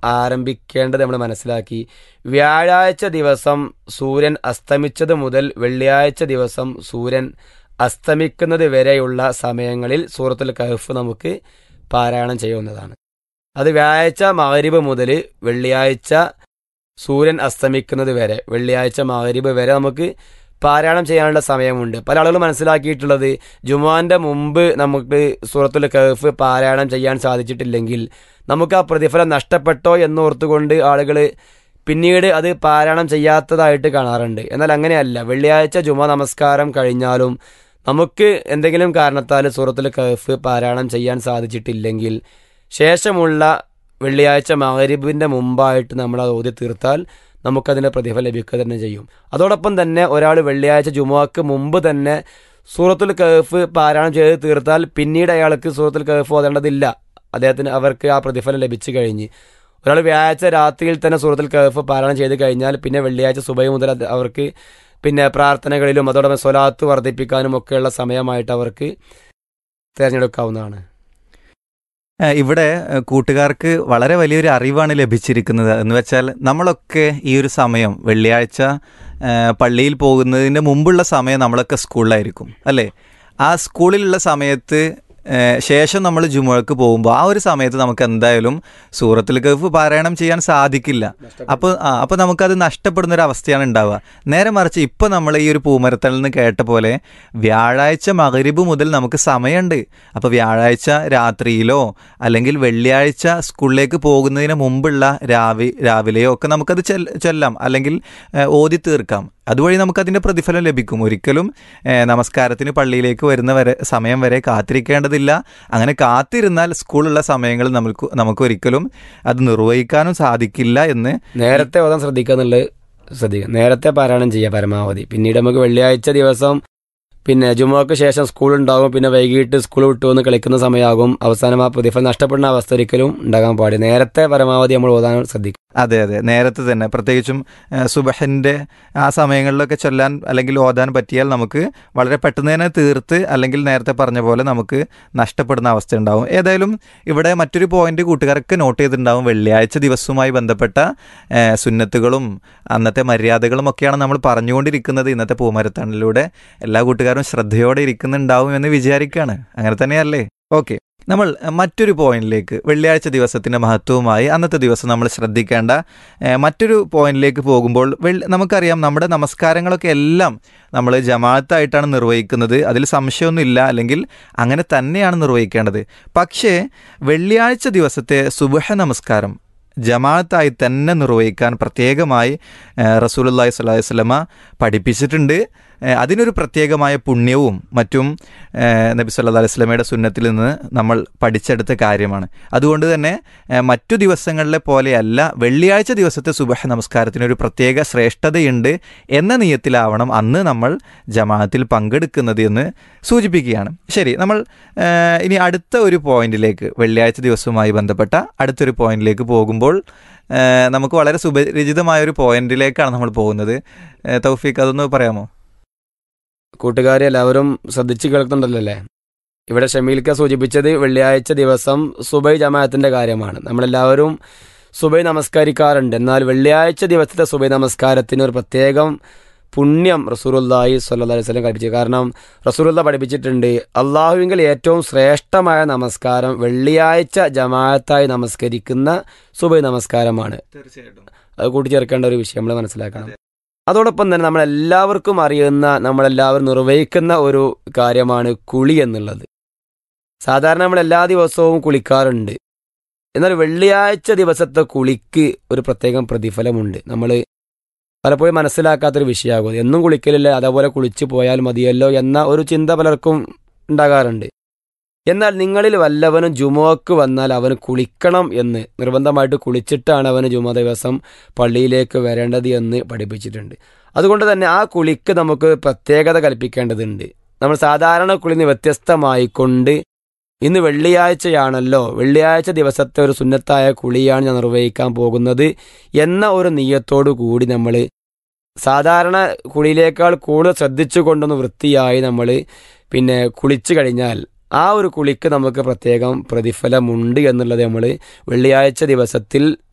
ആരംഭിക്കേണ്ടത് നമ്മൾ മനസ്സിലാക്കി വ്യാഴാഴ്ച ദിവസം സൂര്യൻ അസ്തമിച്ചത് മുതൽ വെള്ളിയാഴ്ച ദിവസം സൂര്യൻ അസ്തമിക്കുന്നത് വരെയുള്ള സമയങ്ങളിൽ സൂറത്തുൽ കഹഫ് നമുക്ക് പാരായണം ചെയ്യാവുന്നതാണ് അത് വ്യാഴാഴ്ച മകരിബ് മുതൽ വെള്ളിയാഴ്ച സൂര്യൻ അസ്തമിക്കുന്നത് വരെ വെള്ളിയാഴ്ച മകരിബ് വരെ നമുക്ക് പാരായണം ചെയ്യാനുള്ള സമയമുണ്ട് പല ആളുകളും മനസ്സിലാക്കിയിട്ടുള്ളത് ജുമാന്റെ മുമ്പ് നമുക്ക് സൂറത്തുൽ കഹഫ് പാരായണം ചെയ്യാൻ സാധിച്ചിട്ടില്ലെങ്കിൽ നമുക്ക് ആ പ്രതിഫലം നഷ്ടപ്പെട്ടോ എന്നോർത്തുകൊണ്ട് ആളുകൾ പിന്നീട് അത് പാരായണം ചെയ്യാത്തതായിട്ട് കാണാറുണ്ട് എന്നാൽ അങ്ങനെയല്ല വെള്ളിയാഴ്ച ജുമ നമസ്കാരം കഴിഞ്ഞാലും നമുക്ക് എന്തെങ്കിലും കാരണത്താൽ സൂറത്തുൽ കഹഫ് പാരായണം ചെയ്യാൻ സാധിച്ചിട്ടില്ലെങ്കിൽ ശേഷമുള്ള വെള്ളിയാഴ്ച മകരിബിൻ്റെ മുമ്പായിട്ട് നമ്മൾ അത് ഓതി തീർത്താൽ നമുക്കതിൻ്റെ പ്രതിഫലം ലഭിക്കുക തന്നെ ചെയ്യും അതോടൊപ്പം തന്നെ ഒരാൾ വെള്ളിയാഴ്ച ജുമുഅക്ക് മുമ്പ് തന്നെ സൂറത്തുൽ കഹഫ് പാരായണം ചെയ്ത് തീർത്താൽ പിന്നീട് അയാൾക്ക് സൂറത്തുൽ കഹഫ് ഓതേണ്ടതില്ല അദ്ദേഹത്തിന് അവർക്ക് ആ പ്രതിഫലം ലഭിച്ചു കഴിഞ്ഞ് ഒരാൾ വ്യാഴാഴ്ച രാത്രിയിൽ തന്നെ സൂറത്തുൽ കഹഫ് പാരായണം ചെയ്ത് കഴിഞ്ഞാൽ പിന്നെ വെള്ളിയാഴ്ച സുബൈ മുതൽ അത് അവർക്ക് പിന്നെ പ്രാർത്ഥനകളിലും അതോടൊപ്പം സ്വലാത്ത് വർദ്ധിപ്പിക്കാനും ഒക്കെയുള്ള സമയമായിട്ട് അവർക്ക് തിരഞ്ഞെടുക്കാവുന്നതാണ് ഏഹ് ഇവിടെ ഏഹ് കൂട്ടുകാർക്ക് വളരെ വലിയൊരു അറിവാണ് ലഭിച്ചിരിക്കുന്നത് എന്ന് വെച്ചാൽ നമ്മളൊക്കെ ഈ ഒരു സമയം വെള്ളിയാഴ്ച ഏഹ് പള്ളിയിൽ പോകുന്നതിന് മുമ്പുള്ള സമയം നമ്മളൊക്കെ സ്കൂളിലായിരിക്കും അല്ലേ ആ സ്കൂളിലുള്ള സമയത്ത് ഏഹ് ശേഷം നമ്മൾ ജുമുഴക്ക് പോകുമ്പോൾ ആ ഒരു സമയത്ത് നമുക്ക് എന്തായാലും സൂറത്തിൽ കഫ് പാരായണം ചെയ്യാൻ സാധിക്കില്ല അപ്പോൾ ആ അപ്പോൾ നമുക്കത് നഷ്ടപ്പെടുന്ന ഒരു അവസ്ഥയാണ് ഉണ്ടാവുക നേരെ മറിച്ച് ഇപ്പോൾ നമ്മൾ ഈ ഒരു പൂമരത്തണിൽ നിന്ന് കേട്ട പോലെ വ്യാഴാഴ്ച മകരിബ് മുതൽ നമുക്ക് സമയമുണ്ട് അപ്പോൾ വ്യാഴാഴ്ച രാത്രിയിലോ അല്ലെങ്കിൽ വെള്ളിയാഴ്ച സ്കൂളിലേക്ക് പോകുന്നതിന് മുമ്പുള്ള രാവി രാവിലെയോ ഒക്കെ നമുക്കത് ചെൽ ചൊല്ലാം അല്ലെങ്കിൽ ഏഹ്, ഓതി തീർക്കാം അതുവഴി നമുക്കതിൻ്റെ പ്രതിഫലം ലഭിക്കും ഒരിക്കലും ഏഹ്, നമസ്കാരത്തിന് പള്ളിയിലേക്ക് വരുന്ന വരെ സമയം വരെ കാത്തിരിക്കേണ്ടതില്ല അങ്ങനെ കാത്തിരുന്നാൽ സ്കൂളുള്ള സമയങ്ങളിൽ നമുക്ക് നമുക്ക് ഒരിക്കലും അത് നിർവഹിക്കാനും സാധിക്കില്ല എന്ന് നേരത്തെ ഓതാൻ ശ്രദ്ധിക്കുക എന്നുള്ളത് ശ്രദ്ധിക്കുക നേരത്തെ പാരായണം ചെയ്യുക പരമാവധി പിന്നീട് നമുക്ക് വെള്ളിയാഴ്ച ദിവസം പിന്നെ ജുമുഅക്ക് ശേഷം സ്കൂൾ ഉണ്ടാകും പിന്നെ വൈകിട്ട് സ്കൂൾ വിട്ടു വന്ന് കളിക്കുന്ന സമയമാകും അവസാനം ആ പ്രതിഫലം നഷ്ടപ്പെടുന്ന അവസ്ഥ ഒരിക്കലും ഉണ്ടാകാൻ പാടില്ല നേരത്തെ പരമാവധി നമ്മൾ ഓതാൻ ശ്രദ്ധിക്കും അതെ അതെ നേരത്തെ തന്നെ പ്രത്യേകിച്ചും ഏഹ്, സുബഹിൻ്റെ ആ സമയങ്ങളിലൊക്കെ ചൊല്ലാൻ അല്ലെങ്കിൽ ഓതാൻ പറ്റിയാൽ നമുക്ക് വളരെ പെട്ടെന്ന് തന്നെ തീർത്ത് അല്ലെങ്കിൽ നേരത്തെ പറഞ്ഞ പോലെ നമുക്ക് നഷ്ടപ്പെടുന്ന അവസ്ഥ ഉണ്ടാവും ഏതായാലും ഇവിടെ മറ്റൊരു പോയിന്റ് കൂട്ടുകാർക്ക് നോട്ട് ചെയ്തിട്ടുണ്ടാവും വെള്ളിയാഴ്ച ദിവസവുമായി ബന്ധപ്പെട്ട ഏഹ്, സുന്നത്തുകളും അന്നത്തെ മര്യാദകളും ഒക്കെയാണ് നമ്മൾ പറഞ്ഞുകൊണ്ടിരിക്കുന്നത് ഇന്നത്തെ പൂമരത്തണിലൂടെ എല്ലാ കൂട്ടുകാരും ശ്രദ്ധയോടെ ഇരിക്കുന്നുണ്ടാവും എന്ന് വിചാരിക്കുകയാണ് അങ്ങനെ തന്നെയല്ലേ ഓക്കെ നമ്മൾ മറ്റൊരു പോയിന്റിലേക്ക് വെള്ളിയാഴ്ച ദിവസത്തിൻ്റെ മഹത്വവുമായി അന്നത്തെ ദിവസം നമ്മൾ ശ്രദ്ധിക്കേണ്ട ഏഹ്, മറ്റൊരു പോയിന്റിലേക്ക് പോകുമ്പോൾ വെള്ളി നമുക്കറിയാം നമ്മുടെ നമസ്കാരങ്ങളൊക്കെ എല്ലാം നമ്മൾ ജമാഅത്തായിട്ടാണ് നിർവഹിക്കുന്നത് അതിൽ സംശയമൊന്നുമില്ല അല്ലെങ്കിൽ അങ്ങനെ തന്നെയാണ് നിർവഹിക്കേണ്ടത് പക്ഷേ വെള്ളിയാഴ്ച ദിവസത്തെ സുബഹ നമസ്കാരം ജമാഅത്തായി തന്നെ നിർവഹിക്കാൻ പ്രത്യേകമായി ഏഹ്, റസൂലുള്ളാഹി സ്വല്ലല്ലാഹി അലൈഹി വസല്ലമ പഠിപ്പിച്ചിട്ടുണ്ട് ഏഹ്, അതിനൊരു പ്രത്യേകമായ പുണ്യവും മറ്റും ഏഹ്, നബി സല്ലല്ലാഹു അലൈഹി വസല്ലമയുടെ സുന്നത്തിൽ നിന്ന് നമ്മൾ പഠിച്ചെടുത്ത കാര്യമാണ് അതുകൊണ്ട് തന്നെ ഏഹ്, മറ്റു ദിവസങ്ങളിലെ പോലെയല്ല വെള്ളിയാഴ്ച ദിവസത്തെ സുബഹ നമസ്കാരത്തിനൊരു പ്രത്യേക ശ്രേഷ്ഠതയുണ്ട് എന്ന നിയത്തിലാവണം അന്ന് നമ്മൾ ജമാഅത്തിൽ പങ്കെടുക്കുന്നത് എന്ന് സൂചിപ്പിക്കുകയാണ് ശരി നമ്മൾ ഏഹ്, ഇനി അടുത്ത ഒരു പോയിന്റിലേക്ക് വെള്ളിയാഴ്ച ദിവസവുമായി ബന്ധപ്പെട്ട അടുത്തൊരു പോയിന്റിലേക്ക് പോകുമ്പോൾ ഏഹ്, നമുക്ക് വളരെ സുപരിചിതമായ ഒരു പോയിന്റിലേക്കാണ് നമ്മൾ പോകുന്നത് ഏഹ്, തൗഫീഖ് അതൊന്ന് പറയാമോ കൂട്ടുകാരെ എല്ലാവരും ശ്രദ്ധിച്ച് കേൾക്കുന്നുണ്ടല്ലോ അല്ലേ ഇവിടെ ഷമീൽക്ക സൂചിപ്പിച്ചത് വെള്ളിയാഴ്ച ദിവസം സുബൈ ജമാഅത്തിന്റെ കാര്യമാണ് നമ്മളെല്ലാവരും സുബൈ നമസ്കരിക്കാറുണ്ട് എന്നാൽ വെള്ളിയാഴ്ച ദിവസത്തെ സുബൈ നമസ്കാരത്തിന് ഒരു പ്രത്യേകം പുണ്യം റസൂറുല്ലാഹി സ്വല്ലല്ലാഹി അലൈഹി വസല്ലം പഠിപ്പിച്ചു കാരണം റസൂറുല്ല പഠിപ്പിച്ചിട്ടുണ്ട് അള്ളാഹുവിങ്കിൽ ഏറ്റവും ശ്രേഷ്ഠമായ നമസ്കാരം വെള്ളിയാഴ്ച ജമാഅത്തായി നമസ്കരിക്കുന്ന സുബൈ നമസ്കാരമാണ് തീർച്ചയായിട്ടും അത് കൂട്ടിച്ചേർക്കേണ്ട ഒരു വിഷയം നമ്മൾ മനസ്സിലാക്കണം അതോടൊപ്പം തന്നെ നമ്മളെല്ലാവർക്കും അറിയുന്ന നമ്മളെല്ലാവരും നിർവഹിക്കുന്ന ഒരു കാര്യമാണ് കുളി എന്നുള്ളത് സാധാരണ നമ്മൾ എല്ലാ ദിവസവും കുളിക്കാറുണ്ട് എന്നാൽ വെള്ളിയാഴ്ച ദിവസത്തെ കുളിക്ക് ഒരു പ്രത്യേകം പ്രതിഫലമുണ്ട് നമ്മൾ പലപ്പോഴും മനസ്സിലാക്കാത്തൊരു വിഷയമാകും എന്നും കുളിക്കലില്ല അതേപോലെ കുളിച്ചു പോയാൽ മതിയല്ലോ എന്ന ഒരു ചിന്ത പലർക്കും ഉണ്ടാകാറുണ്ട് എന്നാൽ നിങ്ങളിൽ വല്ലവനും ജുമുഅക്ക് വന്നാൽ അവന് കുളിക്കണം എന്ന് നിർബന്ധമായിട്ട് കുളിച്ചിട്ടാണ് അവന് ജുമ ദിവസം പള്ളിയിലേക്ക് വരേണ്ടത് എന്ന് പഠിപ്പിച്ചിട്ടുണ്ട് അതുകൊണ്ട് തന്നെ ആ കുളിക്ക് നമുക്ക് പ്രത്യേകത കൽപ്പിക്കേണ്ടതുണ്ട് നമ്മൾ സാധാരണ കുളിന്ന് വ്യത്യസ്തമായിക്കൊണ്ട് ഇന്ന് വെള്ളിയാഴ്ചയാണല്ലോ വെള്ളിയാഴ്ച ദിവസത്തെ ഒരു സുന്നത്തായ കുളിയാണ് ഞാൻ നിർവഹിക്കാൻ പോകുന്നത് എന്ന ഒരു നീയത്തോടു കൂടി നമ്മൾ സാധാരണ കുളിയിലേക്കാൾ കൂടുതൽ ശ്രദ്ധിച്ചുകൊണ്ടൊന്ന് വൃത്തിയായി നമ്മൾ പിന്നെ കുളിച്ചു കഴിഞ്ഞാൽ ആ ഒരു കുളിക്ക് നമുക്ക് പ്രത്യേകം പ്രതിഫലമുണ്ട് എന്നുള്ളത് നമ്മൾ വെള്ളിയാഴ്ച ദിവസത്തിൽ